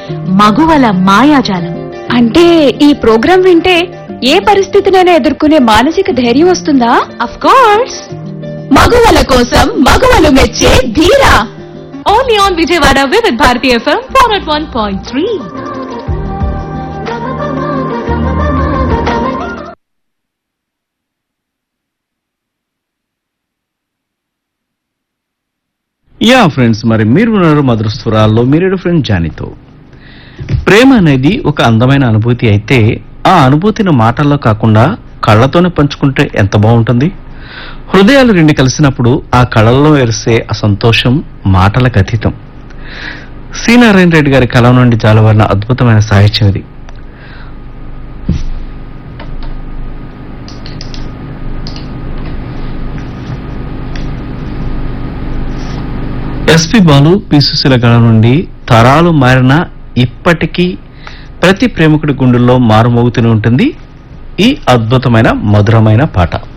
మగువల మాయాజాలం అంటే ఈ ప్రోగ్రాం వింటే ఏ పరిస్థితినైనా ఎదుర్కొనే మానసిక ధైర్యం వస్తుందా అఫ్ కోర్స్ మగువల కోసం మగువలు మెచ్చే Dheera only on Vijayawada with Bharati FM four at one point three ya friends మరి మీరు ఉన్నారు మధుర స్వరాల్లో మీరు ఫ్రెండ్ జానీతో ప్రేమ అనేది ఒక అందమైన అనుభూతి అయితే ఆ అనుభూతిని మాటల్లో కాకుండా కళ్ళతోనే పంచుకుంటే ఎంత బాగుంటుంది హృదయాలు రెండు కలిసినప్పుడు ఆ కళల్లో ఎరిసే ఆ సంతోషం మాటలకు అతీతం సి నారాయణ రెడ్డి గారి కళ నుండి జాలవరిన అద్భుతమైన సాహిత్యం ఇది ఎస్పి బాలు పి సుశీల కళ నుండి తరాలు మారిన ఇప్పటికీ ప్రతి ప్రేమికుడి గుండెల్లో మారుమోగుతూనే ఉంటుంది ఈ అద్భుతమైన మధురమైన పాట